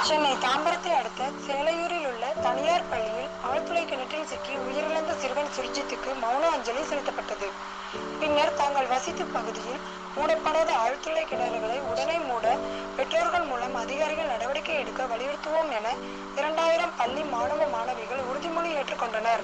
சென்னை தாம்பரத்தை அடுத்த சேலையூரில் உள்ள தனியார் பள்ளியில் ஆழ்துளை கிணற்றில் சிக்கி உயிரிழந்த சிறுவன் சுர்ஜித்துக்கு மௌன அஞ்சலி செலுத்தப்பட்டது பின்னர் தாங்கள் வசித்த பகுதியில் மூடப்படாத ஆழ்துளை கிணறுகளை உடனே மூட பெற்றோர்கள் மூலம் அதிகாரிகள் நடவடிக்கை எடுக்க வலியுறுத்துவோம் என இரண்டாயிரம் பள்ளி மாணவ மாணவிகள் உறுதிமொழி ஏற்றுக்கொண்டனர்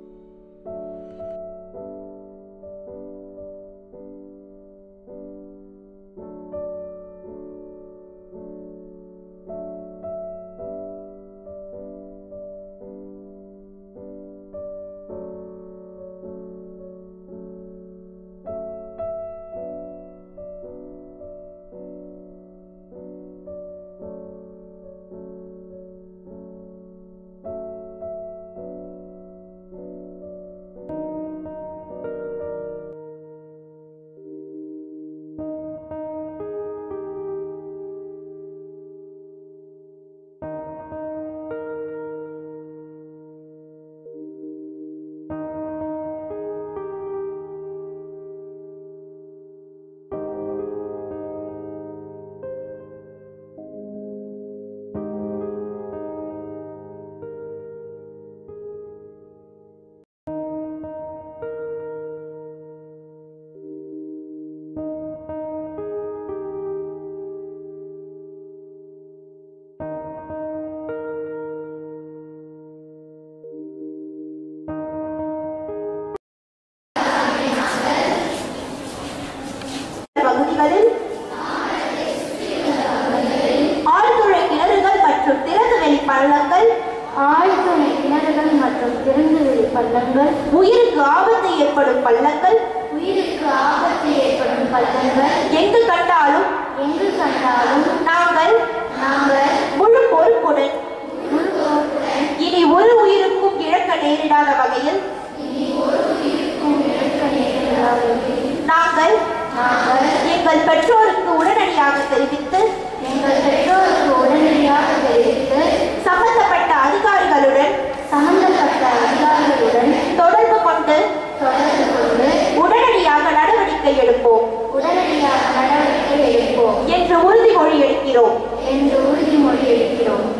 பகுதிகளில் ஆழ்துளை கிணறுகள் மற்றும் திறந்தவெளி பள்ளங்கள் ஆழ்துளை கிணறுகள் மற்றும் திறந்தவெளி பள்ளங்கள் உயிருக்கு ஆபத்து ஏற்படும் பள்ளங்கள் உயிருக்கு ஆபத்து ஏற்படும் பள்ளங்கள் எங்கு கண்டாலும் எங்கு கண்டாலும் நாங்கள் நாங்கள் முழு பொறுப்புடன் முழு பொறுப்புடன் இனி ஒரு உயிருக்கும் இழக்க நேரிடாத வகையில் இழக்க நேரிடாதபடி நாங்கள் நாங்கள் எங்கள் பெற்றோருக்கு உடனடியாக தெரிவித்து எங்கள் பெற்றோருக்கு உடனடியாக தெரிவித்து சம்பந்தப்பட்ட அதிகாரிகளுடன் சம்பந்தப்பட்ட அதிகாரிகளுடன் தொடர்பு கொண்டு தொடர்பு கொண்டு உடனடியாக நடவடிக்கை எடுப்போம் உடனடியாக நடவடிக்கை எடுப்போம் என்று உறுதிமொழி எடுக்கிறோம் என்று உறுதிமொழி எடுக்கிறோம்